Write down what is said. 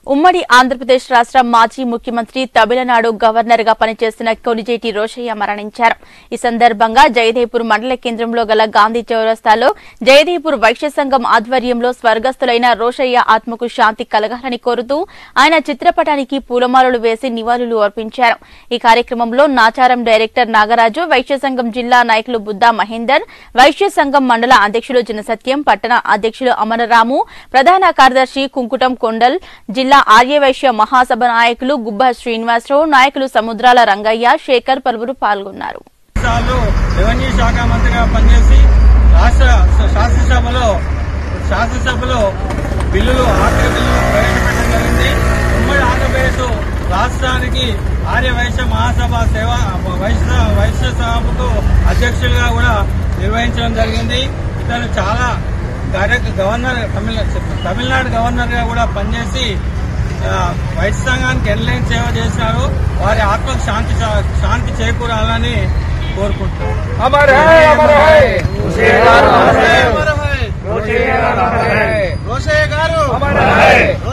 ఉమ్మడి ఆంధ్రప్రదేశ్ రాష్ట్ర మాజీ ముఖ్యమంత్రి తమిళనాడు గవర్నర్ గా పనిచేస్తున్న కొనిజేటి రోషయ్య మరణించారు ఈ సందర్భంగా జయదేపూర్ మండల కేంద్రంలో గల గాంధీ చౌరస్తాలో జయదేపూర్ వైశ్య సంఘం ఆధ్వర్యంలో స్వర్గస్థులైన రోషయ్య ఆత్మకు శాంతి కలగాలని కోరుతూ ఆయన చిత్రపటానికి పూలమాలలు వేసి నివాళులు అర్పించారు ఈ కార్యక్రమంలో నాచారం డైరెక్టర్ నాగరాజు వైశ్య సంఘం జిల్లా నాయకులు బుద్దా మహేందర్ వైశ్య సంఘం మండల అధ్యక్షులు జనసత్యం పట్టణ అధ్యక్షులు అమరరాము ప్రధాన కార్యదర్శి కుంకుటం కొండల్ జిల్లా ఆర్యవైశ్య మహాసభ నాయకులు గుబ్బ శ్రీనివాసరావు నాయకులు సముద్రాల రంగయ్య శేఖర్ పలువురు పాల్గొన్నారు సార్లు రెవెన్యూ శాఖ మంత్రిగా పనిచేసి రాష్ట్ర శాసనసభలో శాసనసభలో బిల్లులు ఆర్థిక బిల్లులు ప్రవేశపెట్టడం జరిగింది ఉమ్మడి ఆంధ్రప్రదేశ్ రాష్ట్రానికి ఆర్య వైశ్య మహాసభ సేవ వైశ్య వైశ్య సభకు అధ్యక్షులుగా కూడా నిర్వహించడం జరిగింది ఇతను చాలా direct governor Tamil Tamil Nadu governor గా కూడా పనిచేసి ఆ, వైద్య సంఘానికి ఎన్లైన్ సేవ చేసినారు వారి ఆత్మకు శాంతి శాంతి చేకూరాలని కోరుకుంటున్నాను अमर है अमर है రోషయ్య గారు रोशेगा अमर है రోషయ్య గారు अमर है